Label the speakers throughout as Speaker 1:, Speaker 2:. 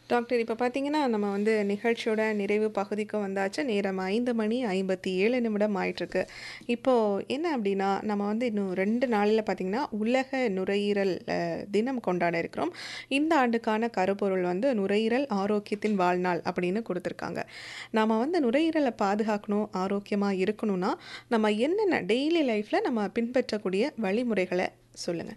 Speaker 1: doctor இப்போ பார்த்தீங்கன்னா நம்ம வந்து நிகழ்ச்சியோட நிறைவு பகுதிக்கு வந்தாச்சு நேரம் ஐந்து மணி ஐம்பத்தி ஏழு நிமிடம் ஆயிட்டிருக்கு இப்போது என்ன அப்படின்னா நம்ம வந்து இன்னும் ரெண்டு நாளில் பார்த்தீங்கன்னா உலக நுரையீரல் அஹ், தினம் கொண்டாட இருக்கிறோம் இந்த ஆண்டுக்கான கருப்பொருள் வந்து நுரையீரல் ஆரோக்கியத்தின் வாழ்நாள் அப்படின்னு கொடுத்துருக்காங்க நம்ம வந்து நுரையீரலை பாதுகாக்கணும் ஆரோக்கியமாக இருக்கணும்னா நம்ம என்னென்ன டெய்லி லைஃப்பில் நம்ம பின்பற்றக்கூடிய வழிமுறைகளை சொல்லுங்கள்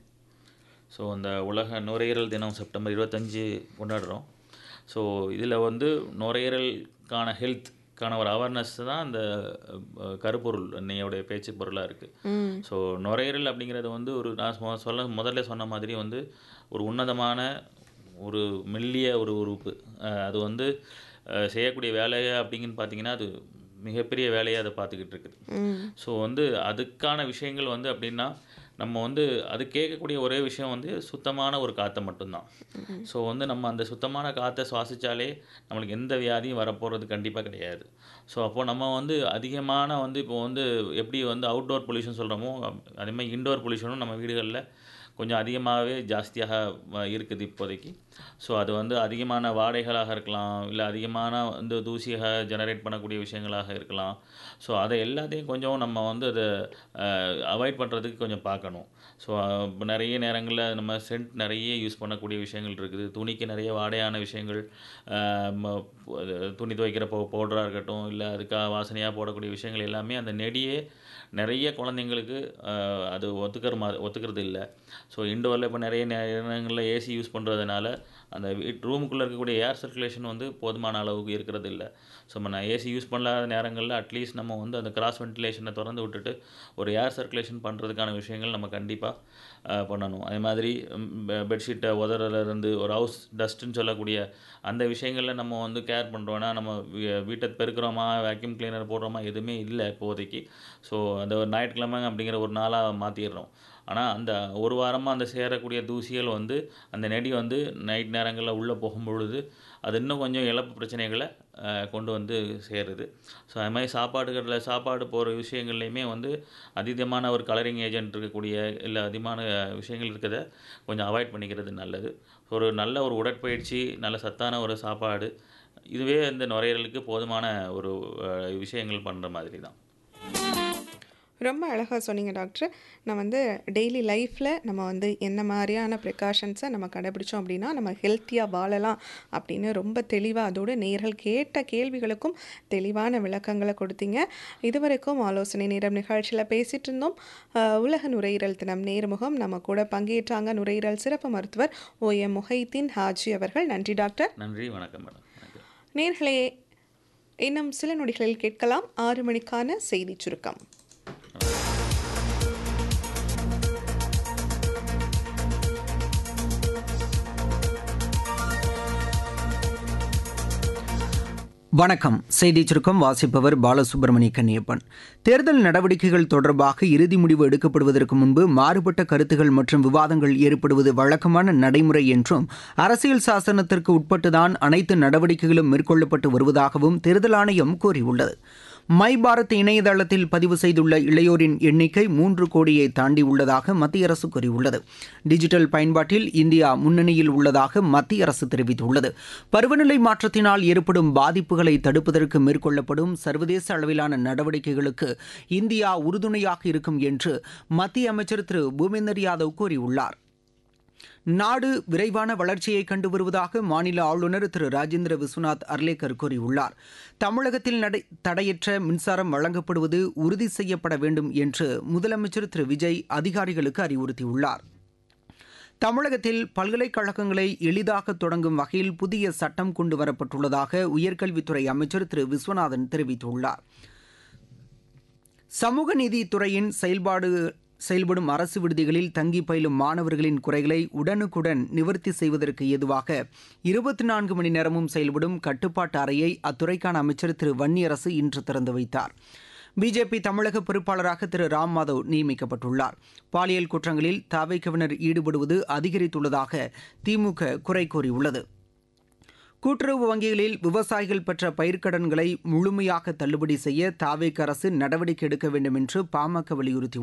Speaker 2: ஸோ அந்த உலக நுரையீரல் தினம் செப்டம்பர் இருபத்தஞ்சு கொண்டாடுறோம் ஸோ இதில் வந்து நுரையீரலுக்கான ஹெல்த்க்கான ஒரு அவேர்னஸ் தான் அந்த அஹ், கருப்பொருள் இன்னையோடைய பேச்சு பொருளாக இருக்குது ஸோ நுரையீரல் அப்படிங்கிறது வந்து ஒரு நான் சொ- சொல்ல முதல்ல சொன்ன மாதிரி வந்து ஒரு உன்னதமான ஒரு மெல்லிய ஒரு உறுப்பு அஹ், அது வந்து அஹ், செய்யக்கூடிய வேலையை அப்படிங்கன்னு பார்த்தீங்கன்னா அது மிகப்பெரிய வேலையை அதை பார்த்துக்கிட்டு இருக்குது ஸோ வந்து அதுக்கான விஷயங்கள் வந்து அப்படின்னா நம்ம வந்து அது கேட்கக்கூடிய ஒரே விஷயம் வந்து சுத்தமான ஒரு காற்றை மட்டும்தான் ஸோ வந்து நம்ம அந்த சுத்தமான காற்றை சுவாசித்தாலே நம்மளுக்கு எந்த வியாதியும் வரப்போகிறது கண்டிப்பாக கிடையாது ஸோ அப்போ நம்ம வந்து அதிகமான வந்து இப்போ வந்து எப்படி வந்து அவுட்டோர் பொல்யூஷன் சொல்கிறோமோ அதே மாதிரி இன்டோர் பொல்யூஷனும் நம்ம வீடுகளில் கொஞ்சம் அதிகமாகவே ஜாஸ்தியாக வ- இருக்குது இப்போதைக்கு ஸோ அது வந்து அதிகமான வாடைகளாக இருக்கலாம் இல்லை அதிகமான வந்து தூசியாக ஜெனரேட் பண்ணக்கூடிய விஷயங்களாக இருக்கலாம் ஸோ அதை எல்லாத்தையும் கொஞ்சம் நம்ம வந்து அதை அவாய்ட் பண்ணுறதுக்கு கொஞ்சம் பார்க்கணும் ஸோ இப்போ நிறைய நேரங்களில் நம்ம சென்ட் நிறைய யூஸ் பண்ணக்கூடிய விஷயங்கள் இருக்குது துணிக்கு நிறைய வாடையான விஷயங்கள் அஹ், ம- அது துணி துவைக்கிற பவு பவுடராக இருக்கட்டும் இல்லை அதுக்காக வாசனையாக போடக்கூடிய விஷயங்கள் எல்லாமே அந்த நெடியே நிறைய குழந்தைங்களுக்கு அஹ், அது ஒத்துக்கிற மாதிரி ஒத்துக்கிறது இல்லை ஸோ இண்டோரில் இப்போ நிறைய நேரங்களில் ஏசி யூஸ் பண்ணுறதுனால அந்த வீட் ரூமுக்குள்ளே இருக்கக்கூடிய ஏர் சர்க்குலேஷன் வந்து போதுமான அளவுக்கு இருக்கிறது இல்லை ஸோ நம்ம ஏசி யூஸ் பண்ணாத நேரங்களில் அட்லீஸ்ட் நம்ம வந்து அந்த கிராஸ் வென்டிலேஷனை திறந்து விட்டுட்டு ஒரு ஏர் சர்க்குலேஷன் பண்ணுறதுக்கான விஷயங்கள் நம்ம கண்டிப்பாக பண்ணணும் அதே மாதிரி பெட்ஷீட்டை உதறதுலேருந்து ஒரு ஹவுஸ் டஸ்ட்டுன்னு சொல்லக்கூடிய அந்த விஷயங்களில் நம்ம வந்து கேர் பண்ணுறோன்னா நம்ம வீ- வீட்டை பெருக்கிறோமா வேக்யூம் கிளீனர் போடுறோமா எதுவுமே இல்லை இப்போதைக்கு ஸோ அந்த ஒரு ஞாயிற்றுக்கிழமை அப்படிங்கிற ஒரு நாளாக மாற்றிடுறோம் ஆனால் அந்த ஒரு வாரமாக அந்த சேரக்கூடிய தூசிகள் வந்து அந்த நெடி வந்து நைட் நேரங்களில் உள்ளே போகும்பொழுது அது இன்னும் கொஞ்சம் இழப்பு பிரச்சனைகளை அஹ், கொண்டு வந்து சேருது ஸோ அது மாதிரி சாப்பாடுகளில் சாப்பாடு போகிற விஷயங்கள்லையுமே வந்து அதீதமான ஒரு கலரிங் ஏஜென்ட் இருக்கக்கூடிய இல்லை அதிகமான விஷயங்கள் இருக்கிறத கொஞ்சம் அவாய்ட் பண்ணிக்கிறது நல்லது ஒரு நல்ல ஒரு உடற்பயிற்சி நல்ல சத்தான ஒரு சாப்பாடு இதுவே இந்த நுரையீரலுக்கு போதுமான ஒரு அஹ், விஷயங்கள் பண்ணுற மாதிரி தான்
Speaker 1: ரொம்ப அழகாக சொன்னீங்க டாக்டர் நான் வந்து டெய்லி லைஃப்பில் நம்ம வந்து என்ன மாதிரியான ப்ரிகாஷன்ஸை நம்ம கடைபிடிச்சோம் அப்படின்னா நம்ம ஹெல்த்தியாக வாழலாம் அப்படின்னு ரொம்ப தெளிவாக அதோடு நேர்கள் கேட்ட கேள்விகளுக்கும் தெளிவான விளக்கங்களை கொடுத்தீங்க இதுவரைக்கும் ஆலோசனை நேரம் நிகழ்ச்சியில் பேசிகிட்டு இருந்தோம் அஹ், உலக நுரையீரல் தினம் நேர்முகம் நம்ம கூட பங்கேற்றாங்க நுரையீரல் சிறப்பு மருத்துவர் ஓ எம் முஹைதீன் ஹாஜி அவர்கள் நன்றி டாக்டர்
Speaker 2: நன்றி வணக்கம் மேடம் வணக்கம்
Speaker 1: நேர்களே இன்னும் சில நொடிகளில் கேட்கலாம் ஆறு மணிக்கான செய்தி சுருக்கம்
Speaker 3: வணக்கம் செய்தி சுருக்கம் வாசிப்பவர் பாலசுப்ரமணிய கன்னியப்பன் தேர்தல் நடவடிக்கைகள் தொடர்பாக இறுதி முடிவு எடுக்கப்படுவதற்கு முன்பு மாறுபட்ட கருத்துகள் மற்றும் விவாதங்கள் ஏற்படுவது வழக்கமான நடைமுறை என்றும் அரசியல் சாசனத்திற்கு உட்பட்டுதான் அனைத்து நடவடிக்கைகளும் மேற்கொள்ளப்பட்டு வருவதாகவும் தேர்தல் ஆணையம் கூறியுள்ளது மை பாரத் இணையதளத்தில் பதிவு செய்துள்ள இளையோரின் எண்ணிக்கை மூன்று கோடியை தாண்டி உள்ளதாக மத்திய அரசு கூறியுள்ளது டிஜிட்டல் பயன்பாட்டில் இந்தியா முன்னணியில் உள்ளதாக மத்திய அரசு தெரிவித்துள்ளது பருவநிலை மாற்றத்தினால் ஏற்படும் பாதிப்புகளை தடுப்பதற்கு மேற்கொள்ளப்படும் சர்வதேச அளவிலான நடவடிக்கைகளுக்கு இந்தியா உறுதுணையாக இருக்கும் என்று மத்திய அமைச்சர் திரு பூபேந்தர் யாதவ் கூறியுள்ளார் நாடு விரைவான வளர்ச்சியை கண்டு வருவதாக மாநில ஆளுநர் திரு ராஜேந்திர விஸ்வநாத் அர்லேக்கர் கூறியுள்ளார் தமிழகத்தில் நடை தடையற்ற மின்சாரம் வழங்கப்படுவது உறுதி செய்யப்பட வேண்டும் என்று முதலமைச்சர் திரு விஜய் அதிகாரிகளுக்கு அறிவுறுத்தியுள்ளார் தமிழகத்தில் பல்கலைக்கழகங்களை எளிதாக தொடங்கும் வகையில் புதிய சட்டம் கொண்டு வரப்பட்டுள்ளதாக உயர்கல்வித்துறை அமைச்சர் திரு விஸ்வநாதன் தெரிவித்துள்ளார் சமூக நீதித்துறையின் செயல்பாடு செயல்படும் அரசு விடுதிகளில் தங்கி பயிலும் மாணவர்களின் குறைகளை உடனுக்குடன் நிவர்த்தி செய்வதற்கு ஏதுவாக இருபத்தி நான்கு மணி நேரமும் செயல்படும் கட்டுப்பாட்டு அறையை அத்துறைக்கான அமைச்சர் திரு வன்னியரசு இன்று திறந்து வைத்தார் பிஜேபி தமிழக பொறுப்பாளராக திரு ராம் மாதவ் நியமிக்கப்பட்டுள்ளார் பாலியல் குற்றங்களில் தாவைக்கவினர் ஈடுபடுவது அதிகரித்துள்ளதாக திமுக குறை கூறியுள்ளது கூட்டுறவு வங்கிகளில் விவசாயிகள் பெற்ற பயிர்க்கடன்களை முழுமையாக தள்ளுபடி செய்ய தாவேக் அரசு நடவடிக்கை எடுக்க வேண்டும் என்று பாமக வலியுறுத்தி